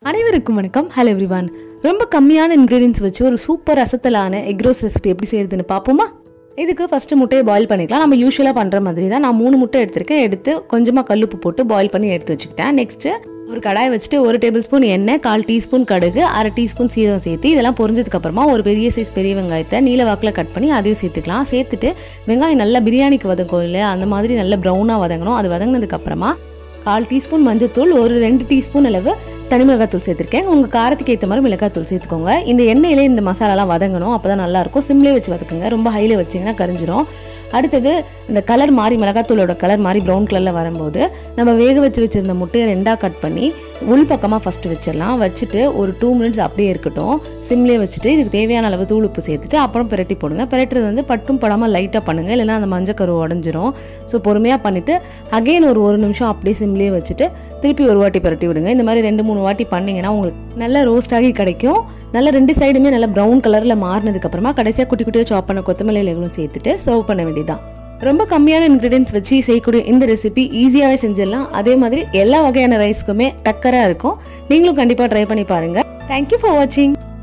அனைவருக்கும் வணக்கம் hello everyone ரொம்ப கம்மியான இன்க்ரீடியன்ஸ் வச்சு ஒரு சூப்பர் அசத்தலான எக் ரோஸ் ரெசிபி எப்படி செய்யறதுன்னு பார்ப்போமா இதுக்கு ஃபஸ்ட்டு முட்டையை பாயில் பண்ணிக்கலாம் நம்ம யூஸ்வலாக பண்ணுற மாதிரி தான் நான் மூணு முட்டை எடுத்திருக்கேன் எடுத்து கொஞ்சமாக கல்லுப்பு போட்டு பாயில் பண்ணி எடுத்து வச்சுக்கிட்டேன் நெக்ஸ்ட்டு ஒரு கடாய் வச்சுட்டு ஒரு டேபிள் ஸ்பூன் எண்ணெய் கால் டீஸ்பூன் கடுகு அரை டீஸ்பூன் சீரகம் சேர்த்து இதெல்லாம் பொரிஞ்சதுக்கு அப்புறமா ஒரு பெரிய சைஸ் பெரிய வெங்காயத்தை நீல வாக்கில் கட் பண்ணி அதையும் சேர்த்துக்கலாம் சேர்த்துட்டு வெங்காயம் நல்லா பிரியாணிக்கு வதங்கும் இல்லையா அந்த மாதிரி நல்லா ப்ரௌனாக வதங்கணும் அது வதங்கினதுக்கு அப்புறமா கால் டீஸ்பூன் மஞ்சத்தூள் ஒரு ரெண்டு டீஸ்பூன் அளவு தனி மிளகாத்தூள் சேர்த்துருக்கேன் உங்கள் காரத்துக்கு ஏற்ற மாதிரி மிளகாத்தூள் சேர்த்துக்கோங்க இந்த எண்ணெயிலே இந்த மசாலாலாம் வதங்கணும் அப்போ தான் நல்லாயிருக்கும் சிம்லேயே வச்சு வதக்குங்க ரொம்ப ஹையில் வச்சிங்கன்னா கரிஞ்சிரும் அடுத்தது இந்த கலர் மாறி மிளகாத்தூளோட கலர் மாறி ப்ரௌன் கலரில் வரும்போது நம்ம வேக வச்சு வச்சுருந்த முட்டையை ரெண்டாக கட் பண்ணி உள் பக்கமாக ஃபஸ்ட்டு வச்சிடலாம் வச்சுட்டு ஒரு டூ மினிட்ஸ் அப்படியே இருக்கட்டும் சிம்லேயே வச்சுட்டு இதுக்கு தேவையான அளவு தூள் உப்பு சேர்த்துட்டு அப்புறம் பிரட்டி போடுங்க பிரட்டுறது வந்து பட்டும் படாமல் லைட்டாக பண்ணுங்கள் இல்லைன்னா அந்த மஞ்சள் கரு உடஞ்சிரும் ஸோ பொறுமையாக பண்ணிவிட்டு அகைன் ஒரு ஒரு நிமிஷம் அப்படியே சிம்லேயே வச்சுட்டு திருப்பி ஒரு வாட்டி பிரட்டி விடுங்க இந்த மாதிரி ரெண்டு மூணு வாட்டி பண்ணிங்கன்னா உங்களுக்கு நல்லா ரோஸ்ட் ஆகி கிடைக்கும் நல்லா ரெண்டு சைடுமே நல்லா ப்ரௌன் கலரில் மாறினதுக்கப்புறமா கடைசியாக குட்டி குட்டியாக சாப் பண்ண கொத்தமல்லி இலைகளும் சேர்த்துட்டு சர்வ் பண்ண வேண்டியதான் ரொம்ப கம்மியான இன்க்ரீடியன்ஸ் வச்சு செய்யக்கூடிய இந்த ரெசிபி ஈஸியாகவே செஞ்சிடலாம் அதே மாதிரி எல்லா வகையான ரைஸ்க்குமே டக்கராக இருக்கும் நீங்களும் கண்டிப்பாக ட்ரை பண்ணி பாருங்கள் தேங்க்யூ ஃபார் வாட்சிங்